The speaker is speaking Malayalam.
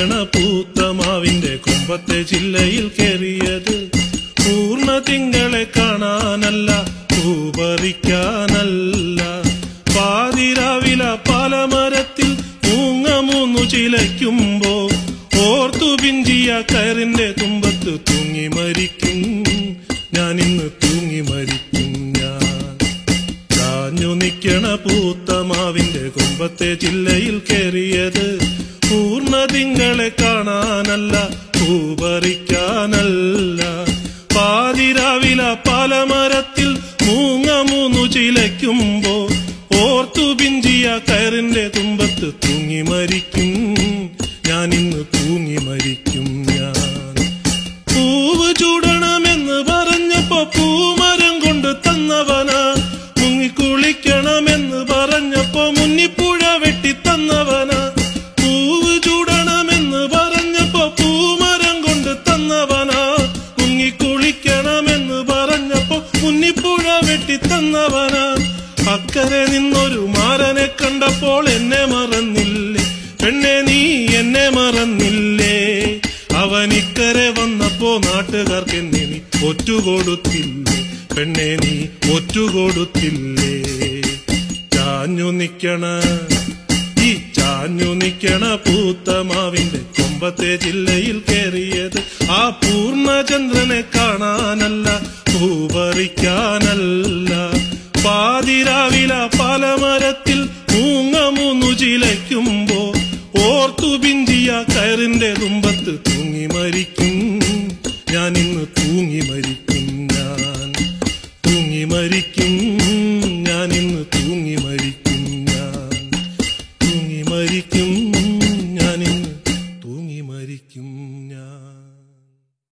നിക്കണ പൂത്തമാവിന്റെ കുമ്പത്തെ ജില്ലയിൽ കയറിയത് പൂർണ്ണ തിങ്കളെ കാണാനല്ല പൂപറിക്കാനല്ല പാതിരാവില പലമരത്തിൽ മൂങ്ങ മൂന്നു ചിലയ്ക്കുമ്പോ ഓർത്തു പിഞ്ചിയ കയറിന്റെ തുമ്പത്ത് തൂങ്ങി മരിക്കും ഞാൻ ഇന്ന് തൂങ്ങി മരിക്കും ഞാൻ ചാഞ്ഞു നിക്കണ പൂത്തമാവിന്റെ കുമ്പത്തെ ജില്ലയിൽ കയറിയത് പൂർണ്ണ തിങ്കളെ കാണാനല്ല പൂപറിക്കാനല്ല പാതിരാവില പലമരത്തിൽ മൂങ്ങ മൂന്നു ചിലയ്ക്കുമ്പോ ഓർത്തു പിഞ്ചിയ കയറിന്റെ തുമ്പത്ത് തൂങ്ങി മരിക്കും ഞാൻ ഇന്ന് തൂങ്ങി മരിക്കും ഞാൻ പൂവ് ചൂടണമെന്ന് പറഞ്ഞപ്പോ പൂമരം കൊണ്ട് തന്നവനാ മുങ്ങിക്കുളിക്കണമെന്ന് പറഞ്ഞപ്പോ മുന്നിപ്പുഴ വെട്ടി തന്നവനാ പൂവ് ചൂടണമെന്ന് പറഞ്ഞപ്പോ പൂമരം കൊണ്ട് തന്നവനാ മുങ്ങിക്കുളിക്കണമെന്ന് പറഞ്ഞപ്പോ മുന്നിപ്പുഴ വെട്ടി തന്നവനാ അക്കരെ നിന്നൊരു മാരനെ കണ്ടപ്പോൾ എന്നെ മറന്നില്ലേ പെണ്ണെ നീ എന്നെ മറന്നില്ലേ അവൻ ഇക്കരെ വന്നപ്പോ നാട്ടുകാർക്ക് എന്നെ നീ ഒറ്റുകൊടുത്തില്ലേ പെണ്ണെ നീ ഒറ്റുകൊടുത്തില്ലേ ചാഞ്ഞു നിക്കണ ഈ ചാഞ്ഞു നിക്കണ പൂത്തമാവിന്റെ കൊമ്പത്തെ ജില്ലയിൽ കയറിയത് ആ പൂർണ്ണചന്ദ്രനെ കാണാനല്ല പൂപറിക്കാനല്ല പാതിരാവില പലമരത്തിൽ മൂങ്ങ മൂന്നു ചിലയ്ക്കുമ്പോ ഓർത്തു പിഞ്ചിയ കയറിന്റെ തുമ്പത്ത് തൂങ്ങി മരിക്കും ഞാൻ ഇന്ന് തൂങ്ങി മരിക്കും ഞാൻ തൂങ്ങി മരിക്കും